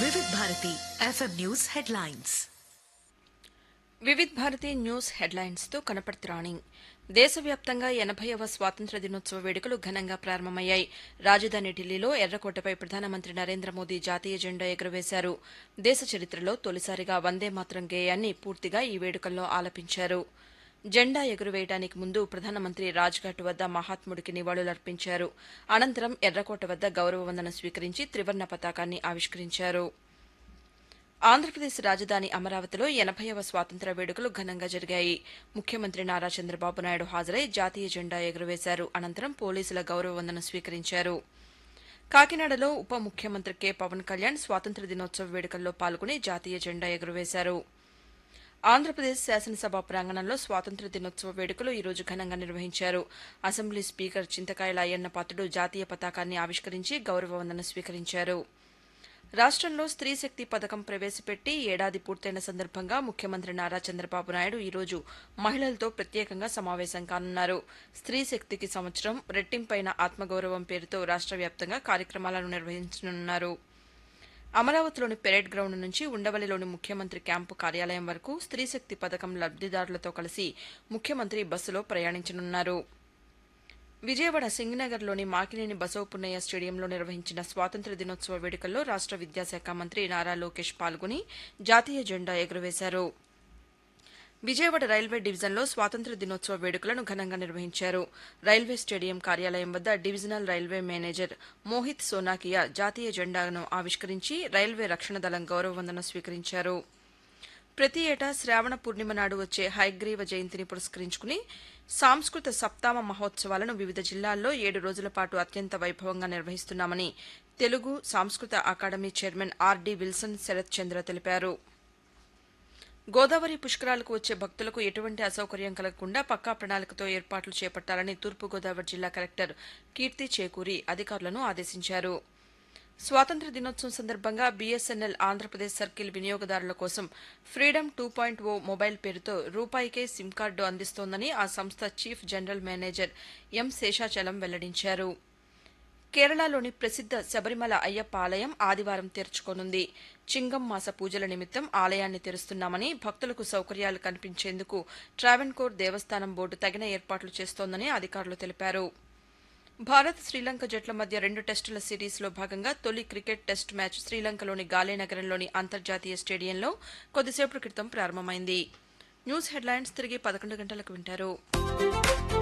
వివిధ Bharati FM news headlines Vividh Bharati news హెడ్లైన్స్తో కనపర్తి రాణి దేశవ్యాప్తంగా ఎనభైవ స్వాతంత్ర దినోత్సవ వేడుకలు ఘనంగా ప్రారంభమయ్యాయి రాజధాని ఢిల్లీలో ఎర్రకోటపై ప్రధానమంత్రి నరేంద్ర మోదీ జాతీయ జెండా ఎగురవేశారు దేశ చరిత్రలో తొలిసారిగా వందే మాత్రం గేయాన్ని పూర్తిగా ఈ వేడుకల్లో ఆలపించారు జెండా ఎగురవేయడానికి ముందు ప్రధానమంత్రి రాజ్ఘాట్ వద్ద మహాత్ముడికి నివాళులర్పించారు అనంతరం ఎర్రకోట వద్ద గౌరవ వందన స్వీకరించి త్రివర్ణ పతాకాన్ని ఆవిష్కరించారు ఆంధ్రప్రదేశ్ రాజధాని అమరావతిలో ఎనభైవ స్వాతంత్ర వేడుకలు ఘనంగా జరిగాయి ముఖ్యమంత్రి నారా చంద్రబాబు నాయుడు హాజరై జాతీయ జెండా ఎగురవేశారు అనంతరం పోలీసుల గౌరవ వందన స్వీకరించారు కాకినాడలో ఉప ముఖ్యమంత్రి కె పవన్ కళ్యాణ్ స్వాతంత్ర దినోత్సవ వేడుకల్లో పాల్గొని జాతీయ జెండా ఎగురవేశారు ఆంధ్రప్రదేశ్ శాసనసభ ప్రాంగణంలో స్వాతంత్ర దినోత్సవ వేడుకలు ఈ రోజు ఘనంగా నిర్వహించారు అసెంబ్లీ స్పీకర్ చింతకాయల అయ్యన్న పాత్రుడు జాతీయ పతాకాన్ని ఆవిష్కరించి గౌరవ వందన స్వీకరించారు రాష్ట్రంలో స్త్రీ శక్తి పథకం ప్రవేశపెట్టి ఏడాది పూర్తయిన సందర్భంగా ముఖ్యమంత్రి నారా చంద్రబాబు నాయుడు ఈరోజు మహిళలతో ప్రత్యేకంగా సమావేశం కానున్నారు స్త్రీ శక్తికి సంవత్సరం రెట్టింపైన ఆత్మగౌరవం పేరుతో రాష్ట్ర వ్యాప్తంగా కార్యక్రమాలను నిర్వహించనున్నారు అమరావతిలోని పెరేడ్ గ్రౌండ్ నుంచి ఉండవల్లిలోని ముఖ్యమంత్రి క్యాంపు కార్యాలయం వరకు స్త్రీ శక్తి పథకం లబ్దిదారులతో కలిసి ముఖ్యమంత్రి బస్సులో ప్రయాణించనున్నారు విజయవాడ సింగనగర్లోని మాకినేని బసవపున్నయ్య స్టేడియంలో నిర్వహించిన స్వాతంత్ర దినోత్సవ వేడుకల్లో రాష్ట్ర విద్యాశాఖ మంత్రి నారా లోకేష్ పాల్గొని జాతీయ జెండా ఎగురవేశారు విజయవాడ రైల్వే డివిజన్లో స్వాతంత్ర దినోత్సవ వేడుకలను ఘనంగా నిర్వహించారు రైల్వే స్టేడియం కార్యాలయం వద్ద divisional railway manager Mohit Sonakia జాతీయ జెండాను ఆవిష్కరించి రైల్వే రక్షణ దళం గౌరవ వందన స్వీకరించారు ప్రతి ఏటా శ్రావణ పూర్ణిమ నాడు వచ్చే హైగ్రీవ జయంతిని పురస్కరించుకుని సాంస్కృత సప్తామ మహోత్సవాలను వివిధ జిల్లాల్లో ఏడు రోజుల పాటు అత్యంత వైభవంగా నిర్వహిస్తున్నామని తెలుగు సాంస్కృత academy chairman RD Wilson Sharath Chandra తెలిపారు గోదావరి పుష్కరాలకు వచ్చే భక్తులకు ఎటువంటి అసౌకర్యం కలగకుండా పక్కా ప్రణాళికతో ఏర్పాట్లు చేపట్టాలని తూర్పుగోదావరి జిల్లా కలెక్టర్ కీర్తి చేకూరి అధికారులను ఆదేశించారు స్వాతంత్ర దినోత్సవం సందర్భంగా బీఎస్ఎన్ఎల్ ఆంధ్రప్రదేశ్ సర్కిల్ వినియోగదారుల కోసం freedom two point O mobile పేరుతో రూపాయికే సిమ్ కార్డు అందిస్తోందని ఆ సంస్థ chief general manager M Seshachalam వెల్లడించారు కేరళలోని ప్రసిద్ధ శబరిమల అయ్యప్ప ఆలయం ఆదివారం తెరుచుకోనుంది చింగం మాస పూజల నిమిత్తం ఆలయాన్ని తెరుస్తున్నామని భక్తులకు సౌకర్యాలు కల్పించేందుకు ట్రావెన్కోర్ దేవస్థానం బోర్డు తగిన ఏర్పాట్లు చేస్తోందని అధికారులు తెలిపారు భారత్ శ్రీలంక జట్ల మధ్య రెండు టెస్టుల సిరీస్లో భాగంగా తొలి క్రికెట్ టెస్ట్ మ్యాచ్ శ్రీలంకలోని గాలే నగరంలోని అంతర్జాతీయ స్టేడియంలో కొద్దిసేపటి క్రితం ప్రారంభమైంది న్యూస్ హెడ్లైన్స్ తిరిగి పదకొండు గంటలకు వింటారు